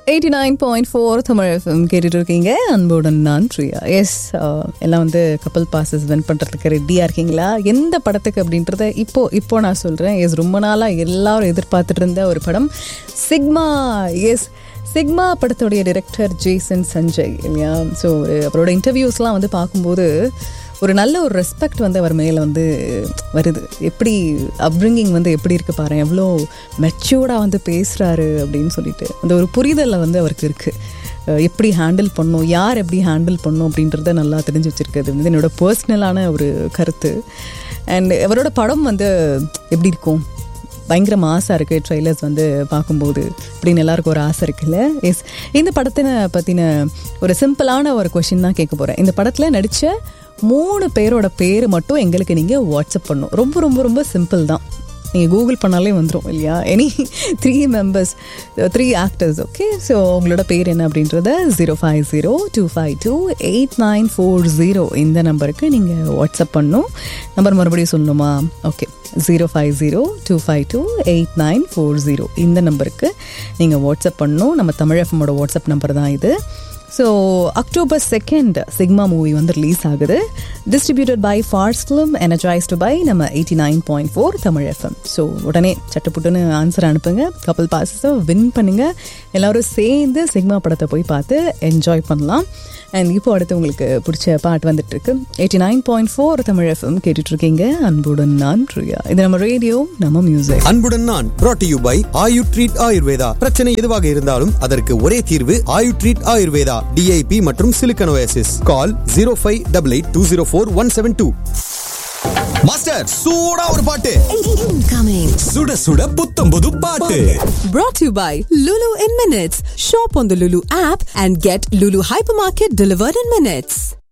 Eighty nine point four Tamil FM கேட்டுட்டு இருக்கீங்க அன்புடன் நான் பிரியா எஸ் எல்லாம் வந்து கப்பல் பாசஸ் வின் பண்ணுறதுக்கு ரெடியாக இருக்கீங்களா எந்த படத்துக்கு அப்படின்றத இப்போ இப்போ நான் சொல்கிறேன் எஸ் ரொம்ப நாளாக எல்லாரும் எதிர்பார்த்துட்டு இருந்த ஒரு படம் சிக்மா எஸ் சிக்மா படத்துடைய டிரெக்டர் ஜேசன் சஞ்சய் இல்லையா ஸோ அவரோட இன்டர்வியூஸ்லாம் வந்து பார்க்கும்போது ஒரு நல்ல ஒரு ரெஸ்பெக்ட் வந்து அவர் மேலே வந்து வருது எப்படி அப்ரிங்கிங் வந்து எப்படி இருக்கு பாரு எவ்வளோ மெச்சூர்டாக வந்து பேசுகிறாரு அப்படின்னு சொல்லிட்டு அந்த ஒரு புரிதலில் வந்து அவருக்கு இருக்குது எப்படி ஹேண்டில் பண்ணும் யார் எப்படி ஹேண்டில் பண்ணும் அப்படின்றத நல்லா தெரிஞ்சு வச்சுருக்குது வந்து என்னோட பர்சனலான ஒரு கருத்து அண்ட் அவரோட படம் வந்து எப்படி இருக்கும் பயங்கர ஆசை இருக்குது ட்ரெய்லர்ஸ் வந்து பார்க்கும்போது அப்படின்னு எல்லாருக்கும் ஒரு ஆசை இருக்குல்ல எஸ் இந்த படத்தின பற்றின ஒரு சிம்பிளான ஒரு கொஷின் தான் கேட்க போகிறேன் இந்த படத்தில் நடித்த மூணு பேரோட பேர் மட்டும் எங்களுக்கு நீங்கள் வாட்ஸ்அப் பண்ணும் ரொம்ப ரொம்ப ரொம்ப சிம்பிள் தான் நீங்கள் கூகுள் பண்ணாலே வந்துடும் இல்லையா any three members three actors okay so உங்களோட பேர் என்ன அப்படின்றத zero five zero two five two eight nine four zero இந்த நம்பருக்கு நீங்கள் வாட்ஸ்அப் பண்ணும் நம்பர் மறுபடியும் சொல்லணுமா okay zero five zero two five two eight nine four zero இந்த நம்பருக்கு நீங்கள் வாட்ஸ்அப் பண்ணணும் நம்ம தமிழ் எஃப்எம்மோட வாட்ஸ்அப் நம்பர் தான் இது so October second Sigma movie வந்து ரிலீஸ் ஆகுது distributed by Fars film energized by நம்ம eighty nine point four Tamil FM so உடனே சட்டுப்புட்டுன்னு ஆன்சர் அனுப்புங்க கப்பல் பாஸஸை வின் பண்ணுங்க எல்லாரும் சேர்ந்து சிக்மா படத்தை போய் பார்த்து என்ஜாய் பண்ணலாம் அண்ட் இப்போ அடுத்து உங்களுக்கு பிடிச்ச பாட்டு வந்துட்டு இருக்கு eighty nine point four Tamil FM கேட்டுட்டு இருக்கீங்க அன்புடன் நான் பிரியா இது நம்ம ரேடியோ நம்ம மியூசிக் அன்புடன் நான் brought to you by Ayu treat Ayurveda பிரச்சனை எதுவாக இருந்தாலும் அதற்கு ஒரே தீர்வு ஆயு ட்ரீட் ஆயுர்வேதா டிஐபி மற்றும் சிலிக்கனோசிஸ் call zero five double eight two zero four one seven two master சூடா ஒரு பாட்டு Incoming. சுட சுட புத்தம் புது பாட்டு Brought to you by Lulu in Minutes. Shop on the Lulu app and get Lulu Hypermarket delivered in minutes.